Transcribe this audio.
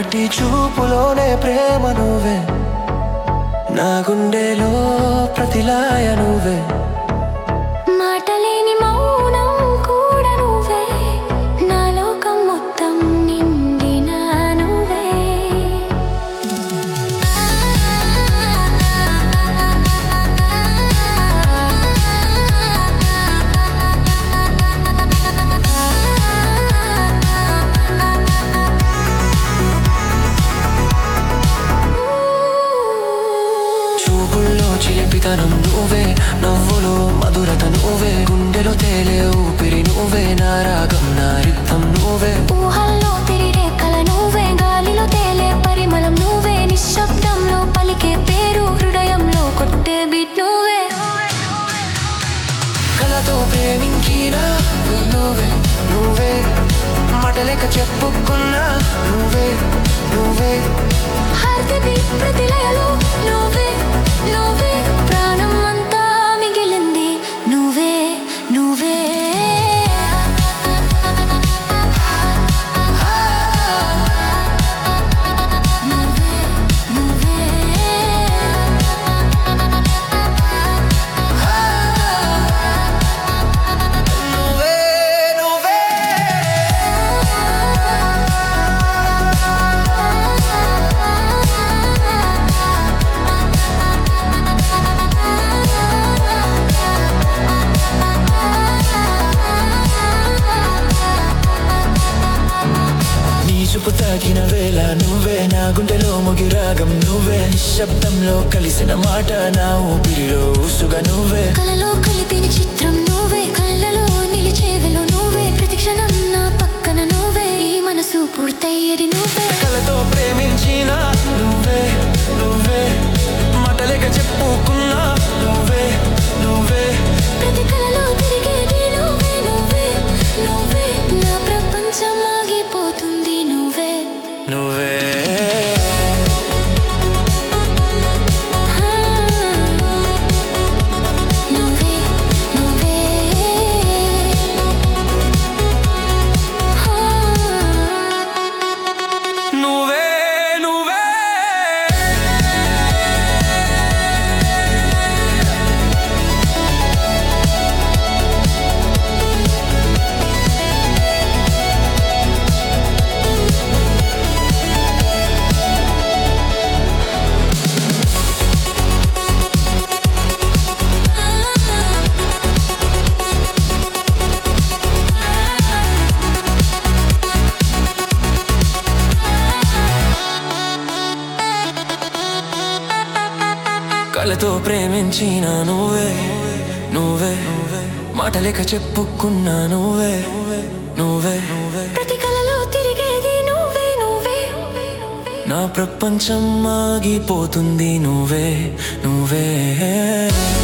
కంటి చూపులోనే ప్రేమ నువ్వే నా గుండెలో ప్రతిలాయ నువ్వే మాటలేని మౌనం కూడా నువ్వే నా లోకం మొత్తం నిండిన నువ్వే చూపుల్లో చిలిపితనం నువ్వే నవ్వులో మధురత నువ్వే గుండెలో తేలే ఊపిరి నువ్వే నా రాగం నా రిద్ధం నువ్వే ఊహల్లో తిరిగే కల నువ్వే గాలిలో తేలే పరిమళం నువ్వే నిశ్శబ్దంలో పలికే పేరు హృదయంలో కొట్టే బీట్ నువ్వే కలతో ప్రేమించిన నువ్వే నువ్వే మాటలేక చెప్పుకున్నా నువ్వే నువ్వే హార్ట్ బీట్ ప్రతి లయలో నువ్వే నువ్వే ప్రాణం అంతా మిగిలింది నువ్వే నువ్వే నువ్వే నువ్వే నువ్వే నువ్వే నీ చూపు తాకిన వేళ నువ్వే నా గుండెలో ముగిరాగం నువ్వే నిశ్శబ్దంలో కలిసిన మాట నా ఊపిరిలో ఊసుగా నువ్వే కలలో కలిపిన చిత్రం నువ్వే కళ్ళలో నిలిచేవెలో నువ్వే ప్రతి క్షణం నా పక్కన నువ్వే ఈ మనసు పూర్తయ్యేది నువ్వే కలతో ప్రేమించిన నువ్వే నువ్వే మాటలేక చెప్పుకున్నా నువ్వే నువ్వే ప్రతి కలలో తిరిగేది నువ్వే నువ్వే నువ్వే నా ప్రపంచం ఆగిపోతుంది నువ్వే నువ్వే ఆ, నువ్వే నువ్వే ఆ. నువ్వే నువ్వే కలతో ప్రేమించిన నువ్వే నువ్వే మాటలేక చెప్పుకున్నా నువ్వే నువ్వే నువ్వే ప్రతి కలలో తిరిగేది నువ్వే నువ్వే నా ప్రపంచం ఆగిపోతుంది నువ్వే నువ్వే